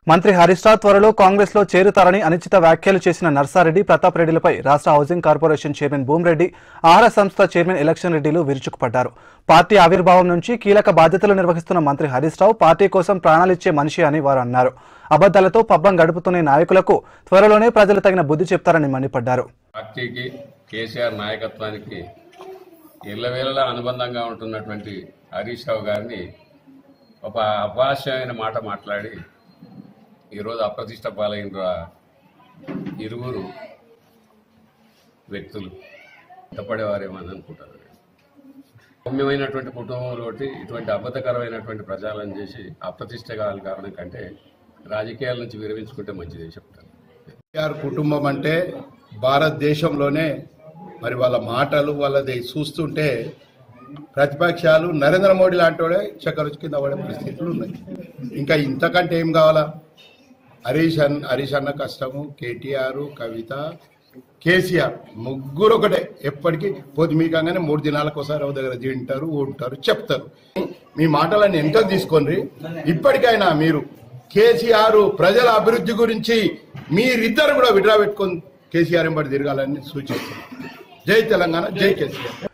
మంత్రి హరీష్ రావు త్వరలో కాంగ్రెస్ లో చేరుతారని అనిశ్చిత వ్యాఖ్యలు చేసిన నర్సారెడ్డి ప్రతాప్ రెడ్డిలపై రాష్ట్ర హౌసింగ్ కార్పొరేషన్ చైర్మన్ భూమిరెడ్డి ఆహార సంస్థ చైర్మన్ ఎలక్షన్ రెడ్డిలు విరుచుకుపడ్డారు పార్టీ ఆవిర్భావం నుంచి కీలక బాధ్యతలు నిర్వహిస్తున్న మంత్రి హరీష్ రావు పార్టీ కోసం ప్రాణాలిచ్చే మనిషి అని వారు అన్నారు అబద్దాలతో పబ్బం గడుపుతున్న ఈ నాయకులకు త్వరలోనే ప్రజలు తగిన బుద్ధి చెప్తారని మండిపడ్డారు పార్టీకి కేసీఆర్ నాయకత్వానికి ఇళ్లవేళలా అనుబంధంగా ఉంటున్నటువంటి హరీష్ రావు గారిని ఒక అభాష్యమైన మాట మాట్లాడి ఈరోజు అప్రతిష్ట పాలైన ఇరువురు వ్యక్తులు ఇష్టపడేవారేమని అనుకుంటారు సౌమ్యమైనటువంటి కుటుంబంలో ఇటువంటి అబద్ధకరమైనటువంటి ప్రచారం చేసి అప్రతిష్ట కాని కారణం కంటే రాజకీయాల నుంచి విరమించుకుంటే మంచిది చెప్తాను కేసీఆర్ కుటుంబం అంటే భారతదేశంలోనే మరి వాళ్ళ మాటలు వాళ్ళది చూస్తుంటే ప్రతిపక్షాలు నరేంద్ర మోడీ లాంటి వాడే చక్కరొచ్చు కింద పడే పరిస్థితులు ఉన్నాయి ఇంకా ఇంతకంటే ఏం కావాలా హరీష్ అన్న హరీష్ అన్న కష్టము కేటీఆర్ కవిత కేసీఆర్ ముగ్గురు ఒకటే ఎప్పటికీ పొద్దుమీకంగానే మూడు దినాలకు ఒకసారి ఒక దగ్గర తింటారు ఉంటారు చెప్తారు మీ మాటలన్నీ ఎంతో తీసుకోండి ఇప్పటికైనా మీరు కేసీఆర్ ప్రజల అభివృద్ధి గురించి మీరిద్దరు కూడా విడ్రా పెట్టుకొని కేసీఆర్ ఎంబడి తిరగాలని సూచిస్తున్నారు జై తెలంగాణ జై కేసీఆర్